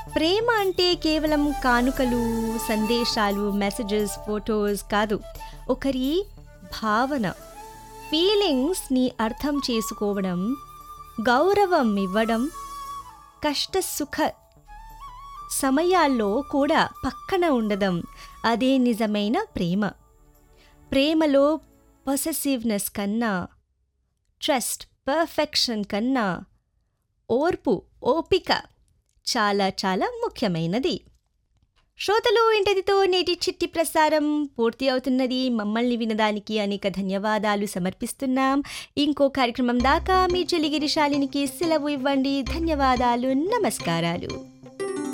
ప్రేమ అంటే కేవలం కానుకలు సందేశాలు మెసేజెస్ ఫొటోస్ కాదు ఒకరి భావన ఫీలింగ్స్ని అర్థం చేసుకోవడం గౌరవం ఇవ్వడం కష్ట సుఖ సమయాల్లో కూడా పక్కన ఉండడం అదే నిజమైన ప్రేమ ప్రేమలో పొసెసివ్నెస్ కన్నా ట్రస్ట్ పర్ఫెక్షన్ కన్నా ఓర్పు ఓపిక చాలా చాలా ముఖ్యమైనది శ్రోతలు ఇంటదితో నేటి చిట్టి ప్రసారం పూర్తి అవుతున్నది మమ్మల్ని వినడానికి అనేక ధన్యవాదాలు సమర్పిస్తున్నాం ఇంకో కార్యక్రమం దాకా మీ చెలిగిరి శాలినికి సెలవు ఇవ్వండి ధన్యవాదాలు నమస్కారాలు